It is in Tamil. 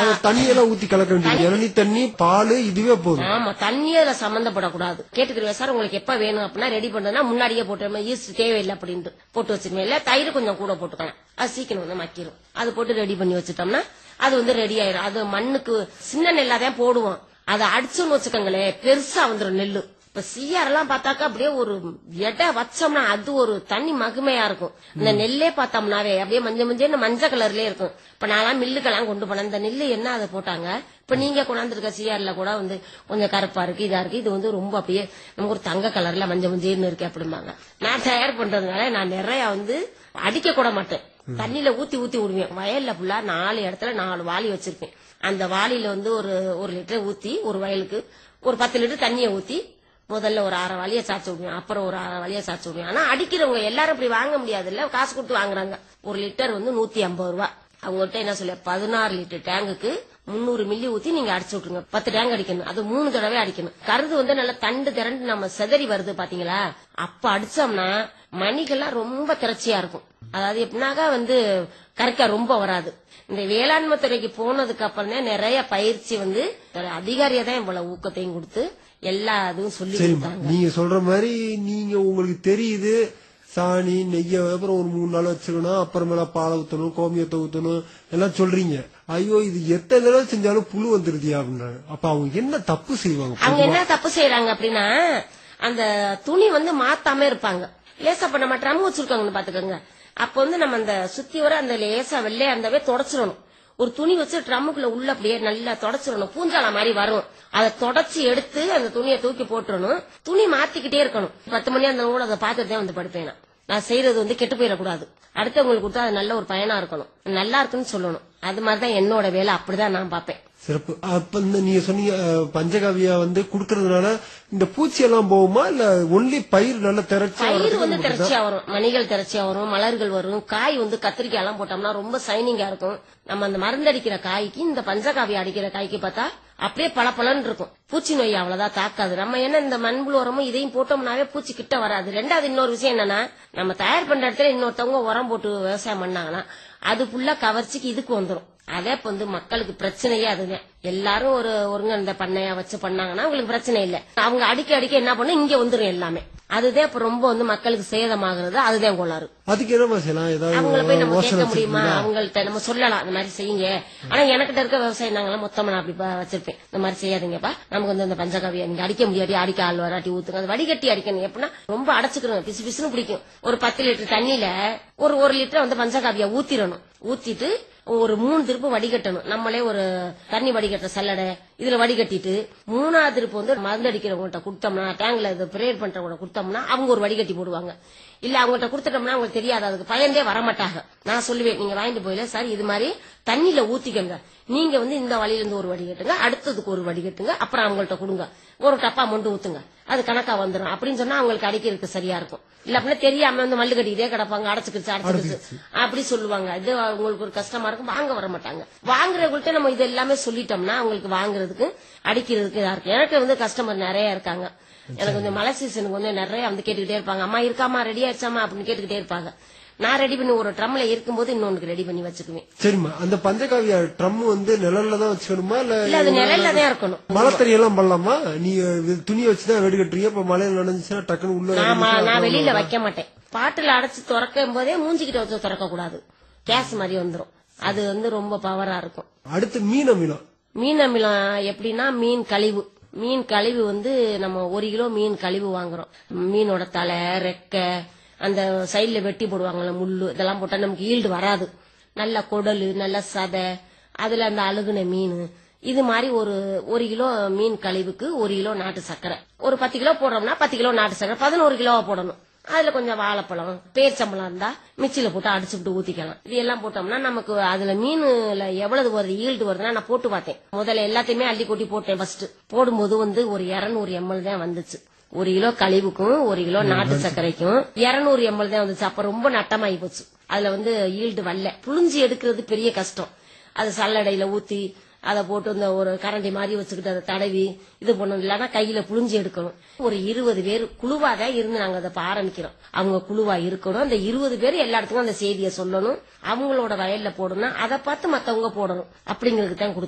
தண்ணி எல்லாம் ஊத்தி கலக்க வேண்டியது இளநீ தண்ணி பால் இதுவே போதும் ஆமா தண்ணி அதுல சம்பந்தப்படக்கூடாது கேட்டுக்கிற சார் உங்களுக்கு எப்ப வேணும் அப்படின்னா ரெடி பண்றதுன்னா முன்னாடியே போட்டு ஈஸ்ட் தேவையில்லை அப்படின்ட்டு போட்டு வச்சிருக்கேன் இல்ல தயிர் கொஞ்சம் கூட போட்டுக்கலாம் அது சீக்கிரம் வந்து மக்கிரும் அது போட்டு ரெடி பண்ணி வச்சுட்டோம்னா அது வந்து ரெடி ஆயிரும் அது மண்ணுக்கு சின்ன நெல்லாதான் போடுவோம் அதை அடிச்சோன்னு வச்சுக்கோங்களேன் பெருசா வந்துரும் நெல்லு இப்ப சிஆர் எல்லாம் பார்த்தாக்கா அப்படியே ஒரு எடை வச்சோம்னா அது ஒரு தனி மகிமையா இருக்கும் இந்த நெல்லே பார்த்தோம்னாவே அப்படியே மஞ்சள் மஞ்சள் மஞ்சள் கலர்லயே இருக்கும் இப்ப நான் மில்லுக்கெல்லாம் கொண்டு போனேன் இந்த நெல்லு என்ன அதை போட்டாங்க இப்ப நீங்க கொண்டாந்துருக்க சிஆர்ல கூட வந்து கொஞ்சம் கருப்பா இருக்கு இதா இருக்கு இது வந்து ரொம்ப அப்படியே நமக்கு ஒரு தங்க கலர்ல மஞ்சள் மஞ்சள்னு இருக்கு அப்படிம்பாங்க நான் தயார் பண்றதுனால நான் நிறைய வந்து அடிக்க கூட மாட்டேன் தண்ணியில ஊத்தி ஊத்தி விடுவேன் வயல்ல ஃபுல்லா நாலு இடத்துல நாலு வாளி வச்சிருப்பேன் அந்த வாளியில வந்து ஒரு ஒரு லிட்டர் ஊத்தி ஒரு வயலுக்கு ஒரு பத்து லிட்டர் தண்ணியை ஊத்தி முதல்ல ஒரு அரை வழியை சாச்சு விடுவேன் அப்புறம் ஒரு அரை வழியை சாச்சு விடுவேன் ஆனா அடிக்கிறவங்க எல்லாரும் இப்படி வாங்க முடியாது இல்ல காசு கொடுத்து வாங்குறாங்க ஒரு லிட்டர் வந்து நூத்தி ஐம்பது ரூபா அவங்ககிட்ட என்ன சொல்ல பதினாறு லிட்டர் டேங்குக்கு முந்நூறு மில்லி ஊத்தி நீங்க அடிச்சு விட்டுருங்க பத்து டேங்க் அடிக்கணும் அது மூணு தடவை அடிக்கணும் கருது வந்து நல்லா தண்டு திரண்டு நம்ம செதறி வருது பாத்தீங்களா அப்ப அடிச்சோம்னா மணிகள்லாம் ரொம்ப திரட்சியா இருக்கும் அதாவது எப்படின்னாக்கா வந்து கரைக்கா ரொம்ப வராது இந்த வேளாண்மை துறைக்கு போனதுக்கு அப்புறம் தான் நிறைய பயிற்சி வந்து அதிகாரியா தான் இவ்வளவு ஊக்கத்தையும் கொடுத்து எல்லா இதுவும் சொல்லி சரிம்மா கொடுத்தாங்க நீங்க சொல்ற மாதிரி நீங்க உங்களுக்கு தெரியுது சாணி நெய்ய அப்புறம் ஒரு மூணு நாள் வச்சுக்கணும் அப்புறமேல பாலை ஊத்தணும் கோமியத்தை ஊத்தணும் எல்லாம் சொல்றீங்க ஐயோ இது எத்தனை தடவை செஞ்சாலும் புழு வந்துருதியா அப்படின்றாங்க அப்ப அவங்க என்ன தப்பு செய்வாங்க அவங்க என்ன தப்பு செய்யறாங்க அப்படின்னா அந்த துணி வந்து மாத்தாம இருப்பாங்க லேசா இப்ப நம்ம ட்ரம் வச்சிருக்காங்கன்னு பாத்துக்கோங்க அப்ப வந்து நம்ம அந்த சுத்தி வர அந்த லேசா வெள்ளையா இருந்தாவே தொடச்சிடணும் ஒரு துணி வச்சு ட்ரம்முக்குள்ள உள்ள அப்படியே நல்லா தொடச்சிடணும் பூஞ்சால மாதிரி வரும் அதை தொடச்சி எடுத்து அந்த துணியை தூக்கி போட்டுறணும் துணி மாத்திக்கிட்டே இருக்கணும் பத்து மணி அந்த கூட அதை பார்த்துட்டு தான் வந்து படுப்பேன் நான். நான் செய்யறது வந்து கெட்டு போயிடக்கூடாது அடுத்தவங்களுக்கு கொடுத்தா அது நல்ல ஒரு பயனா இருக்கணும் நல்லா இருக்குன்னு சொல்லணும் அது மாதிரிதான் என்னோட வேலை அப்படிதான் நான் பார்ப்பேன் சிறப்பு அப்ப இந்த நீங்க சொன்னீங்க அஹ், பஞ்சகாவியா வந்து குடுக்கறதுனால இந்த பூச்சி எல்லாம் போகுமா இல்ல ஒன்லி பயிர் நல்ல திரட்சி பயிர் வந்து திரட்சியா வரும் மணிகள் திரட்சியா வரும் மலர்கள் வரும் காய் வந்து கத்திரிக்காய் எல்லாம் போட்டோம்னா ரொம்ப சைனிங்கா இருக்கும் நம்ம அந்த மருந்து அடிக்கிற காய்க்கு இந்த பஞ்சகாவி அடிக்கிற காய்க்கு பார்த்தா அப்படியே பளபளன்னு இருக்கும் பூச்சி நோய் அவ்வளவுதான் தாக்காது நம்ம என்ன இந்த மண்புழு உரமும் இதையும் போட்டோம்னாவே பூச்சி கிட்ட வராது ரெண்டாவது இன்னொரு விஷயம் என்னன்னா நம்ம தயார் பண்ற இடத்துல இன்னொருத்தவங்க உரம் போட்டு விவசாயம் பண்ணாங்கன்னா அது ஃபுல்லா கவர்ச்சிக்கு இதுக்கு வந்துரும் அதே இப்ப வந்து மக்களுக்கு பிரச்சனையே அதுதான் எல்லாரும் ஒரு ஒருங்க இந்த பண்ணையா வச்சு பண்ணாங்கன்னா அவங்களுக்கு பிரச்சனை இல்ல அவங்க அடிக்க அடிக்க என்ன பண்ண இங்க வந்துரும் எல்லாமே அதுதான் இப்ப ரொம்ப வந்து மக்களுக்கு சேதமாகிறது அதுதான் கோளாறு அதுக்கு என்னமா செய்யலாம் அவங்கள போய் ஏதாவது நம்ம யோசனை கேட்க முடியுமா வச்சிருக்கீங்களா? அவங்கள்ட்ட நம்ம சொல்லலாம் இந்த மாதிரி செய்யுங்க ஆனா எனக்கிட்ட இருக்க விவசாயம் நாங்களாம் மொத்தமா நான் அப்படி ப- வச்சிருப்பேன் இந்த மாதிரி செய்யாதீங்கப்பா நமக்கு வந்து இந்த பஞ்சகாவியா நீங்க அடிக்க முடியாது அடிக்க ஆள் வராட்டி ஊத்துங்க அது வடிகட்டி அடிக்கணும் எப்படின்னா ரொம்ப அடைச்சுக்கணும் பிசு பிசுன்னு பிடிக்கும் ஒரு பத்து லிட்டர் தண்ணியில ஒரு ஒரு லிட்டர் வந்து பஞ்சகாவியா ஊத்திரணும் ஊத்திட்டு ஒரு மூணு திருப்பு வடிகட்டணும் நம்மளே ஒரு தண்ணி வடிகட்ட சல்லடை இதுல வடிகட்டிட்டு மூணாவது திருப்பு வந்து மருந்து அடிக்கிறவங்கள்ட்ட கொடுத்தோம்னா டேங்க்ல இது பிரேயர் பண்றவங்க கொடுத்தோம்னா அவங்க ஒரு வடிகட்டி போடுவாங்க இல்ல அவங்கள்ட்ட கொடுத்துட்டோம்னா அவங்களுக்கு தெரியாது அதுக்கு பயந்தே வரமாட்டாங்க நான் சொல்லுவேன் நீங்க வாங்கிட்டு போயில சார் இது மாதிரி தண்ணியில ஊத்திக்கங்க நீங்க வந்து இந்த வழியில இருந்து ஒரு வடிகட்டுங்க அடுத்ததுக்கு ஒரு வடிகட்டுங்க அப்புறம் அவங்கள்ட்ட கொடுங்க ஒரு டப்பா மொண்டு ஊத்துங்க அது கணக்கா வந்துடும் அப்படின்னு சொன்னா அவங்களுக்கு அடிக்கிறதுக்கு சரியா இருக்கும் இல்ல அப்படின்னா தெரியாம வந்து மல்லு கட்டிக்கிட்டே கிடப்பாங்க அடைச்சுக்கிச்சு அடைச்சுக்கிச்சு அப்படி சொல்லுவாங்க இது அவங்களுக்கு ஒரு கஷ்டமா இருக்கும் வாங்க வர மாட்டாங்க வாங்குறவங்கள்ட்ட நம்ம இது எல்லாமே சொல்லிட்டோம்னா அவங்களுக்கு வாங்குறதுக்கு அடிக்கிறதுக்கு இதா இருக்கு எனக்கு வந்து கஸ்டமர் நிறைய இருக்காங்க எனக்கு வந்து மழை சீசனுக்கு வந்து நிறைய வந்து கேட்டுக்கிட்டே இருப்பாங்க அம்மா இருக்காமா ரெடி ஆயிடுச்சாமா அப்படின்னு கேட்டுக்கிட்டே இருப்பாங்க நான் ரெடி பண்ணி ஒரு ட்ரம்ல இருக்கும்போது இன்னொன்னுக்கு ரெடி பண்ணி வச்சுக்குவேன் சரிம்மா அந்த பஞ்சகாவியா ட்ரம் வந்து நிழல்ல தான் வச்சுக்கணுமா இல்ல இல்ல அது நிழல்ல தான் இருக்கணும் மழை எல்லாம் பண்ணலாமா நீங்க இது துணியை வச்சுதான் வெடி கட்டுறீங்க இப்ப மழையில நனைஞ்சுச்சுன்னா டக்குன்னு உள்ள நான் ம- இறங்கிச்சுன்னா நான் வெளியில வைக்க மாட்டேன் பாட்டில் அடைச்சு திறக்கும் போதே மூஞ்சிக்கிட்ட வச்சு திறக்க கூடாது கேஸ் மாதிரி வந்துரும் அது வந்து ரொம்ப பவரா இருக்கும் அடுத்து மீன் அமிலம் மீன் அமிலம் எப்படின்னா மீன் கழிவு மீன் கழிவு வந்து நம்ம ஒரு கிலோ மீன் கழிவு வாங்குறோம் மீனோட தலை ரெக்கை அந்த சைடுல வெட்டி போடுவாங்கல்ல முள்ளு இதெல்லாம் போட்டா நமக்கு ஈல்டு வராது நல்ல குடலு நல்ல சதை அதுல அந்த அழுகுன மீன் இது மாதிரி ஒரு ஒரு கிலோ மீன் கழிவுக்கு ஒரு கிலோ நாட்டு சர்க்கரை ஒரு பத்து கிலோ போடுறோம்னா பத்து கிலோ நாட்டு சர்க்கரை பதினோரு கிலோவா போடணும் அதுல கொஞ்சம் வாழைப்பழம் பேர்ச்சம்பழம் இருந்தா மிக்சியில போட்டு அடிச்சுட்டு ஊத்திக்கலாம் இது எல்லாம் போட்டோம்னா நமக்கு அதுல மீனுல எவ்வளவு வருது ஈல்டு வருதுன்னா நான் போட்டு பார்த்தேன் முதல்ல எல்லாத்தையுமே அள்ளி கொட்டி போட்டேன் ஃபர்ஸ்ட் போடும்போது வந்து ஒரு இருநூறு எம்எல் தான் வந்துச்சு ஒரு கிலோ கழிவுக்கும் ஒரு கிலோ நாட்டு சர்க்கரைக்கும் இருநூறு எம்எல் தான் வந்துச்சு அப்ப ரொம்ப நட்டமாயி போச்சு அதுல வந்து ஈல்டு வரல புளிஞ்சு எடுக்கிறது பெரிய கஷ்டம் அது சல்லடையில ஊத்தி அதை போட்டு இந்த ஒரு கரண்டி மாதிரி வச்சுக்கிட்டு அதை தடவி இது பண்ணணும் இல்லைன்னா கையில புளிஞ்சு எடுக்கணும் ஒரு இருபது பேர் குழுவா தான் இருந்து நாங்க அதை இப்ப ஆரம்பிக்கிறோம் அவங்க குழுவா இருக்கணும் அந்த இருபது பேர் எல்லா இடத்துக்கும் அந்த செய்தியை சொல்லணும் அவங்களோட வயல்ல போடணும் அதை பார்த்து மத்தவங்க போடணும் அப்படிங்கிறதுக்கு தான்